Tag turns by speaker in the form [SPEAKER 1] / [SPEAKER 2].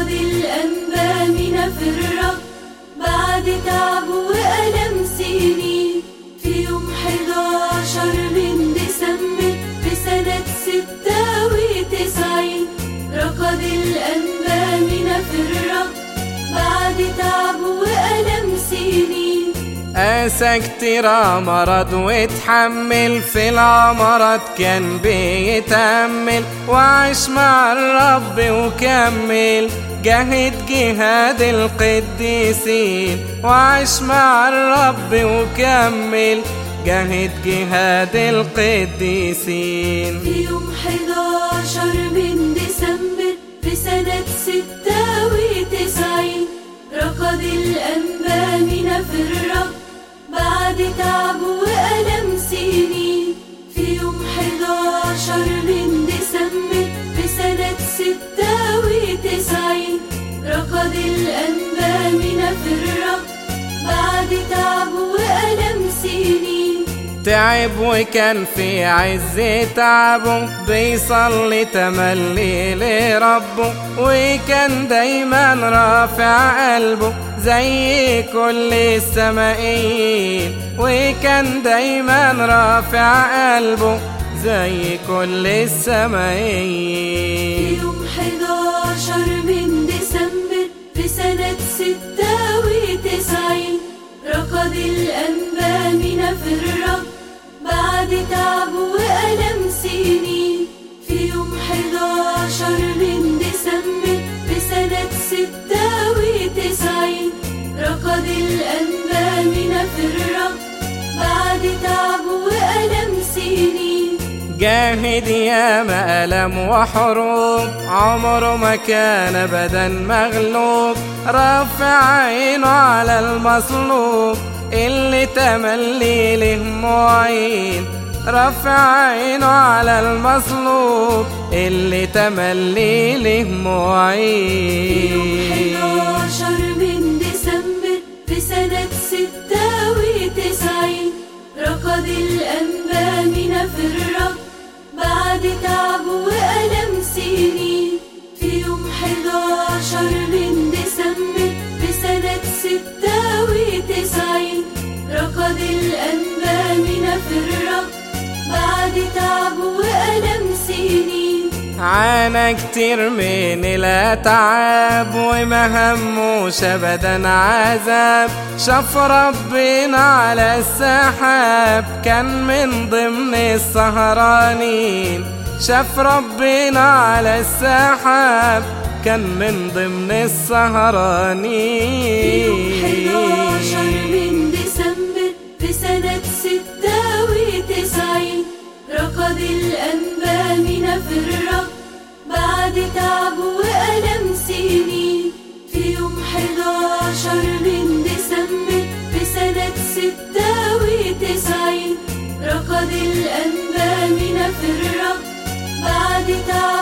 [SPEAKER 1] رقد الأنبا من فرق بعد تعب وألم سنين في يوم 11 من ديسمبر في سنة ستة وتسعين رقد الأنبا من فرق بعد تعب وألم سنين
[SPEAKER 2] قاسى كتير مرض واتحمل في العمرات كان بيتأمل وعاش مع الرب وكمل جاهد جهاد القديسين وعاش مع الرب وكمل جاهد جهاد القديسين
[SPEAKER 1] في يوم 11 من ديسمبر في سنة ستة وتسعين رقد الأنبا من فرق بعد تعب وألم سنين في يوم 11 من ديسمبر في سنة ستة وتسعين رقد الأنبا من فرق بعد تعب وألم سنين
[SPEAKER 2] تعب وكان في عز تعبه بيصلي تملي لربه وكان دايما رافع قلبه زي كل السمائيين وكان دايما رافع قلبه زي كل
[SPEAKER 1] في
[SPEAKER 2] السمائيين
[SPEAKER 1] يوم 11 من ديسمبر في سنة ستة وتسعين رقد الأنبا من فرق بعد تعب وألم سنين في يوم 11 من ديسمبر في سنة ستة وتسعين رقد الأنبا من فرق بعد تعب وألم سنين
[SPEAKER 2] جاهد يا مألم وحروب عمره ما كان ابدا مغلوب رافع عينه على المصلوب اللي تملي له معين رافع عينه على المصلوب اللي تملي له
[SPEAKER 1] في يوم
[SPEAKER 2] معين
[SPEAKER 1] 11 من ديسمبر في سنة ستة وتسعين رقد الأنبا من فرق بعد تعب وألم سنين في يوم 11 من ديسمبر في سنة ستة وتسعين رقد الأنبا من فرق بعد تعب وألم سنين
[SPEAKER 2] عانى كتير من الاتعاب وما هموش ابدا عذاب شاف ربنا على السحاب كان من ضمن السهرانين شاف ربنا على السحاب كان من ضمن
[SPEAKER 1] في يوم 11
[SPEAKER 2] السهرانين
[SPEAKER 1] من ديسمبر في سنة ستة وتسعين رقد الأنبا من فرق بعد تعب وألم سنين في يوم 11 من ديسمبر في سنة ستة وتسعين رقد الأنبا من فرق بعد تعب